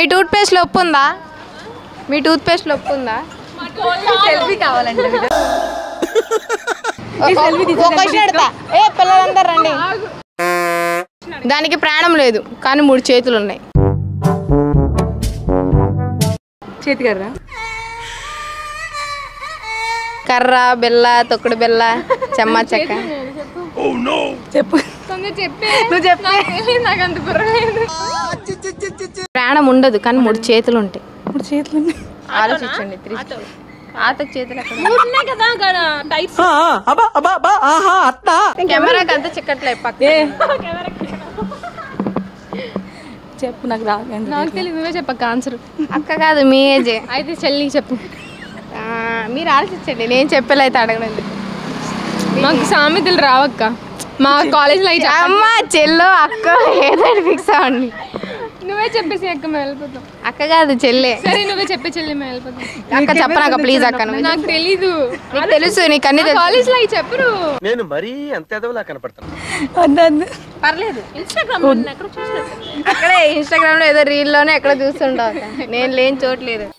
Tooth పేస్ట్లో ఉప్పు ఉందా మీ tooth పేస్ట్లో ఉప్పు ఉందా సెల్ఫీ కావాలండి ఒక క్వశ్చన్ అడతా ఏ పిల్లలందరూ రండి దానికి ప్రాణం లేదు కానీ మూడు చేతులు ఉన్నాయి చేతి కర్రా కర్ర బెల్ల తొక్కుడు బెల్ల చెమ్మ చెక్క చెప్పు నువ్వు చెప్పే నాకు అంత ప్రాణం ఉండదు కానీ మూడు చేతులు ఉంటాయి ఇప్పుడు చేతులు ఉన్నాయి. ఆలోచించండి త్రిష్. ఆతకు చేతులు ఎక్కడ కెమెరాకి అంత చిక్కట్లే పక్క ఏ చెప్పు నాకు రాగండి నాకు తెలియదు నువ్వే చెప్పక్క ఆన్సర్ అక్క కాదు మీ ఏజే అయితే చెల్లి చెప్పు ఆ, మీరు ఆలోచించండి నేను చెప్పేలా అయితే అడగడం మాకు సామెతలు రావక్క మా కాలేజ్లో అయితే అమ్మ చెల్లో అక్క ఏదో ఫిక్స్ అవ్వండి నువ్వే చెప్పేసి అక్క మేము వెళ్ళిపోతాం అక్క కాదు చెల్లె సరే నువ్వే చెప్పే చెల్లి మేము వెళ్ళిపోతాం అక్క చెప్పనక్క ప్లీజ్ అక్క నువ్వు నాకు తెలీదు నీకు తెలుసు నీకు అన్ని తెలుసు కాలేజ్లో అవి చెప్పరు నేను మరీ అంత ఎదవలా కనపడతాను వద్దు వద్దు పర్లేదు అక్కడే ఇన్స్టాగ్రామ్ లో ఏదో రీల్ లోనే ఎక్కడ చూస్తుంటావు అక్క. నేను లేని చోట్లేదు